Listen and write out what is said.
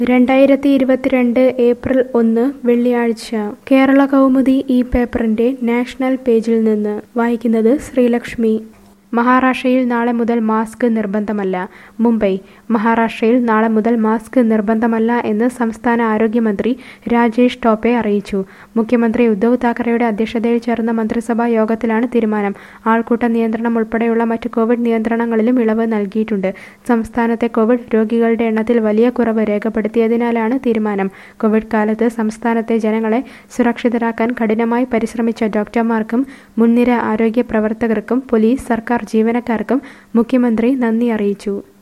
രണ്ടായിരത്തി ഇരുപത്തിരണ്ട് ഏപ്രിൽ ഒന്ന് വെള്ളിയാഴ്ച കേരള കൗമുദി ഈ പേപ്പറിന്റെ നാഷണൽ പേജിൽ നിന്ന് വായിക്കുന്നത് ശ്രീലക്ഷ്മി മഹാരാഷ്ട്രയിൽ നാളെ മുതൽ മാസ്ക് നിർബന്ധമല്ല മുംബൈ മഹാരാഷ്ട്രയിൽ നാളെ മുതൽ മാസ്ക് നിർബന്ധമല്ല എന്ന് സംസ്ഥാന ആരോഗ്യമന്ത്രി രാജേഷ് ടോപ്പെ അറിയിച്ചു മുഖ്യമന്ത്രി ഉദ്ധവ് താക്കറെയുടെ അധ്യക്ഷതയിൽ ചേർന്ന മന്ത്രിസഭാ യോഗത്തിലാണ് തീരുമാനം ആൾക്കൂട്ട നിയന്ത്രണം ഉൾപ്പെടെയുള്ള മറ്റ് കോവിഡ് നിയന്ത്രണങ്ങളിലും ഇളവ് നൽകിയിട്ടുണ്ട് സംസ്ഥാനത്തെ കോവിഡ് രോഗികളുടെ എണ്ണത്തിൽ വലിയ കുറവ് രേഖപ്പെടുത്തിയതിനാലാണ് തീരുമാനം കോവിഡ് കാലത്ത് സംസ്ഥാനത്തെ ജനങ്ങളെ സുരക്ഷിതരാക്കാൻ കഠിനമായി പരിശ്രമിച്ച ഡോക്ടർമാർക്കും മുൻനിര ആരോഗ്യ പ്രവർത്തകർക്കും പോലീസ് സർക്കാർ ജീവനക്കാർക്കും മുഖ്യമന്ത്രി നന്ദി അറിയിച്ചു